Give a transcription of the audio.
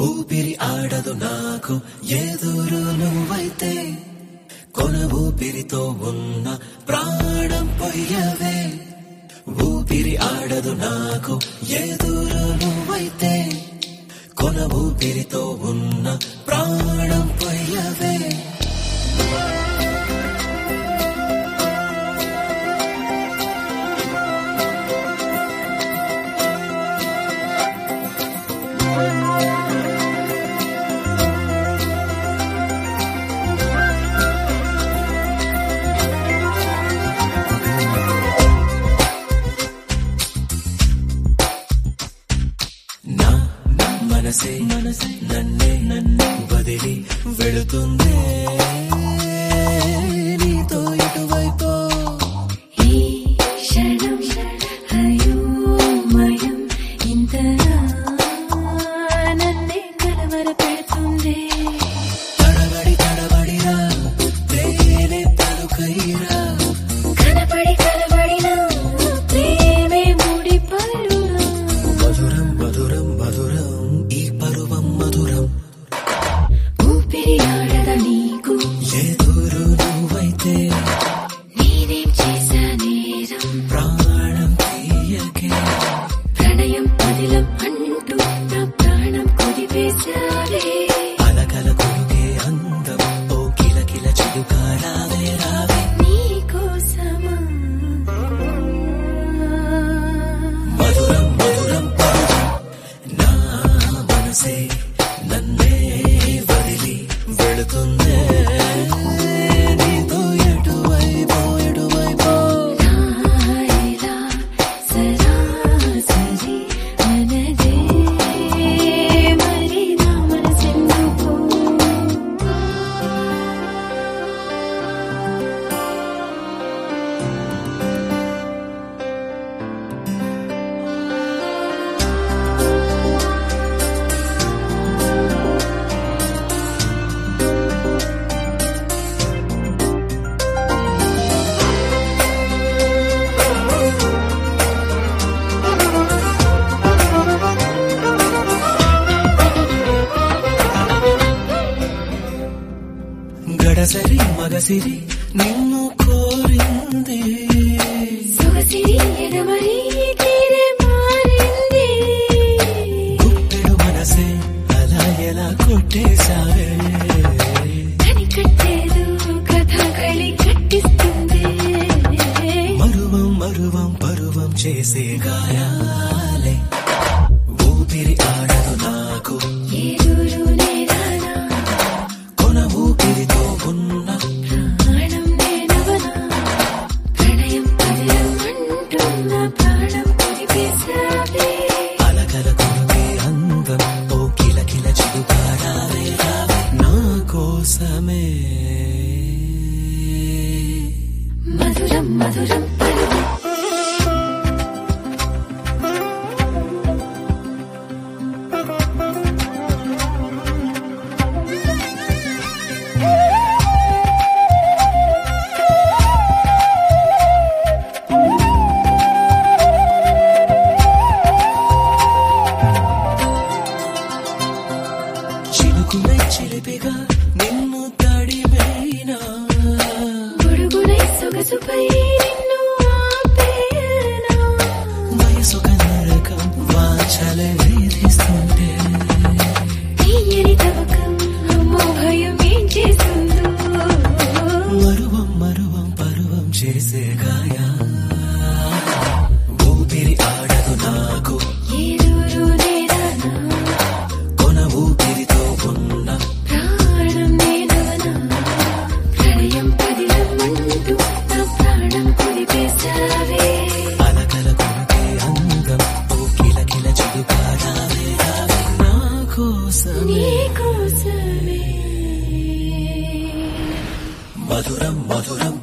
ఊపిరి ఆడదు నాకు ఎదురు నువ్వైతే కొన ఊపిరితో ఉన్న ప్రాణం పొయ్యవే ఊపిరి ఆడదు నాకు ఎదురు నువ్వైతే కొన ఊపిరితో ఉన్న ప్రాణం పొయ్యవే నా నా మనసే మనసే నన్నే నన్నే వదిలి వెళుతుందే నీతో ఇటువైపో ఈ క్షణం అయోమయం ఇంతగా నన్నే కలవరపెడుతుంది తడబడి తడబడిరా తేనె తలుకైరా కనపడి కలబడిన ప్రేమే ముడిపడునా మధురం మధురం మధురం ఈ పరువం మధురం ఊపిరి ఆడద నీకు ఎదురు నువ్వైతే నేనేం చేశా నేరం ప్రాణం తీయకే ప్రణయం పదిలం అంటూ నా ప్రాణం కుదిపేశావే అలకల కొరికే అందం ఓ కిల కిల చిలుక రావే రావే నీకోసమా మధురం మధురం పరువం నా మనసే నన్నే వదిలి వెళుతుందే నీతో ఎటువైపో ఎటువైపో నాయలా సరాసరి మనదే మరి నా మనసెందుకో గడసరి మగసిరి నిన్ను కోరింది సొగసిరి ఎడమరి తీరే మారింది గుప్పెడు మనసే అలా ఎలా కొట్టేశావే కనికట్టేదు కథ కళి కట్టిస్తుంది మరువం మరువం పరువం చేసే గాయాలే ఊపిరి ఆడదు నాకు ఎదురు నేరానా కొన ఊపిరితో ఉన్న ప్రాణం నేనవనా ప్రణయం పదిలం అంటున్న ప్రాణం కుదిపేశావే అలకల కొరకే అందం ఓ కిల కిల చిలుక రావే రావే నా కోసమే మధురం మధురం పలుకు చిలుకునే చిలిపిగా నిన్ను తడివేనా గొడుగునై సొగసుపై నిన్ను ఆపేనా వయసు నరకం వాచలే వేధిస్తుంటే తీయని తవకం అమ్మో భయం ఏం చేస్తుందో మరువం మరువం పరువం చేసే గాయా ఊపిరి ఆడదు నాకు ఎదురు నేరానా కొన ఊపిరితో ఉన్న ప్రాణం నేనవనా ప్రణయం పదిలం అంటూ నా ప్రాణం కుదిపేశావే అలకల కొరకే అందం ఓ కిల కిల చిలుక రావే రావే నా కోసమే నీకోసమే మధురం మధురం